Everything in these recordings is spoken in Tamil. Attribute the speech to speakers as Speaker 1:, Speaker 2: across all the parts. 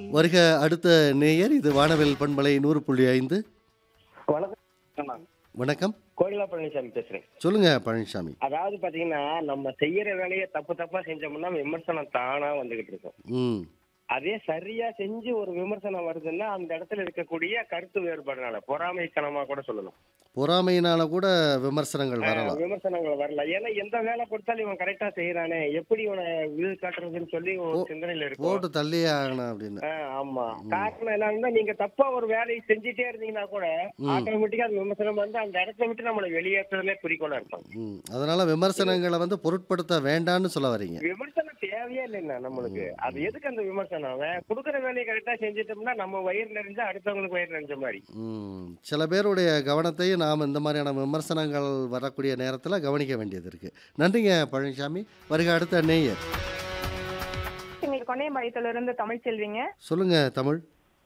Speaker 1: வருக அடுத்த நேயர் இது வானவில் பண்பலை நூறு புள்ளி ஐந்து
Speaker 2: வணக்கம்
Speaker 1: வணக்கம்
Speaker 2: கோயிலா பழனிசாமி பேசுறேன்
Speaker 1: சொல்லுங்க பழனிசாமி
Speaker 2: அதாவது பாத்தீங்கன்னா நம்ம செய்யற வேலையை தப்பு தப்பா செஞ்சோம்னா விமர்சனம் தானா வந்துகிட்டு இருக்கும்
Speaker 1: ம்
Speaker 2: அதே சரியா செஞ்சு ஒரு விமர்சனம் வருதுன்னா அந்த இடத்துல இருக்கக்கூடிய கருத்து வேறுபாடுனால பொறாமைத்தனமா கூட சொல்லலாம்
Speaker 1: பொறாமையினால கூட விமர்சனங்கள் வரலாம்
Speaker 2: ஆஹ் விமர்சனங்கள் வரல ஏன்னா எந்த வேலை கொடுத்தாலும் இவன் கரெக்டா செய்யறானே எப்படி இவனை இது காட்டுறதுன்னு சொல்லி ஒரு சிந்தனையில இருக்கும்
Speaker 1: போட்டு தள்ளியே ஆகணும் அப்படின்னு
Speaker 2: ஆஹ் ஆமா காரணம் என்னன்னா நீங்க தப்பா ஒரு வேலையை செஞ்சுட்டே இருந்தீங்கன்னா கூட ஆட்டோமேட்டிக்கா அது விமர்சனம் வந்து அந்த இடத்த விட்டு நம்மளை வெளியேற்றுறதுல குறிக்கோளா இருப்பாங்க
Speaker 1: ம் அதனால விமர்சனங்களை வந்து பொருட்படுத்த வேண்டாம்னு சொல்ல வரீங்க
Speaker 2: விமர்சனம் தேவையே இல்லைண்ணா நம்மளுக்கு அது எதுக்கு அந்த விமர்சனம் அவன் கொடுக்குற வேலையை கரெக்டா செஞ்சுட்டோம்னா நம்ம வயிறு நிறைஞ்சா அடுத்தவங்களுக்கு வயிறு நிறைஞ்ச மாதிரி
Speaker 1: ம் சில பேருடைய கவனத்தையும் நாம் இந்த மாதிரியான விமர்சனங்கள் வரக்கூடிய நேரத்தில் கவனிக்க வேண்டியது இருக்குது நன்றிங்க பழனிசாமி வருக அடுத்த நேயர்
Speaker 3: எங்களுக்கு கொண்டையம்பாளையத்துல இருந்து தமிழ் செல்விங்க
Speaker 1: சொல்லுங்க தமிழ்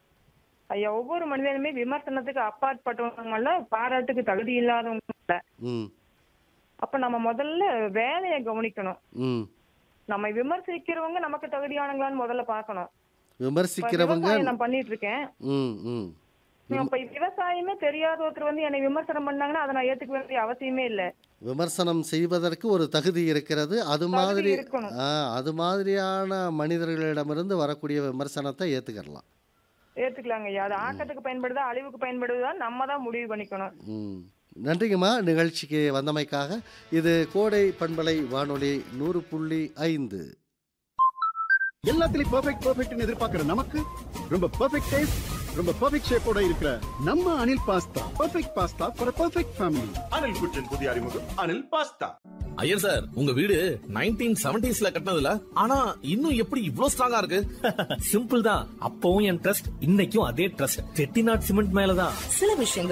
Speaker 3: ஐயா ஒவ்வொரு மனிதனுமே விமர்சனத்துக்கு அப்பாற்பட்டவங்கள பாராட்டுக்கு தகுதி இல்லாதவங்க இல்ல.
Speaker 1: ம்
Speaker 3: அப்ப நம்ம முதல்ல வேலையை கவனிக்கணும்
Speaker 1: ம்
Speaker 3: நம்ம விமர்சிக்கிறவங்க நமக்கு தகுதியானங்களான்னு முதல்ல பார்க்கணும் இப்ப
Speaker 1: விமர்சிக்கிறவங்க
Speaker 3: விவசாயம் நான் பண்ணிட்டு இருக்கேன்
Speaker 1: ம் ம்
Speaker 3: இப்ப விவசாயமே தெரியாத ஒருத்தர் வந்து என்னை விமர்சனம் பண்ணாங்கன்னா அதை நான் ஏத்துக்க வேண்டிய அவசியமே இல்ல
Speaker 1: விமர்சனம் செய்வதற்கு ஒரு தகுதி இருக்கிறது அது மாதிரி
Speaker 3: இருக்கணும்.
Speaker 1: ஆ, அது மாதிரியான மனிதர்களிடமிருந்து வரக்கூடிய விமர்சனத்தை ஏற்றுக்கிடலாம்
Speaker 3: ஏத்துக்கலாங்க ஐயா அது ஆக்கத்துக்கு பயன்படுதா அழிவுக்கு பயன்படுதா நம்ம தான் முடிவு பண்ணிக்கணும்
Speaker 1: ம் நன்றிங்கம்மா நிகழ்ச்சிக்கு வந்தமைக்காக இது கோடை பண்பலை வானொலி நூறு புள்ளி ஐந்து
Speaker 4: எல்லாத்துலயும் பெர்ஃபெக்ட் பெர்ஃபெக்ட்னு எதிர்பார்க்கிற நமக்கு ரொம்ப பெர்ஃபெக்ட் டேஸ்ட் ரொம்ப பெர்ஃபெக்ட் ஷேப்போட இருக்கிற நம்ம Anil pasta perfect pasta for perfect family
Speaker 5: Anil kitchen புதிய அறிமுகம் அனில் பாஸ்தா
Speaker 6: ஐயர் சார் உங்க வீடு நைன்டீன் செவன்டிஸ்ல கட்டினதுல ஆனா இன்னும் எப்படி இவ்ளோ ஸ்ட்ராங்கா இருக்கு
Speaker 7: சிம்பிள் தான் அப்பவும் என் ட்ரஸ்ட் இன்னைக்கும் அதே ட்ரஸ்ட் செட்டிநாட் சிமெண்ட் மேலதான்
Speaker 8: சில விஷயங்கள்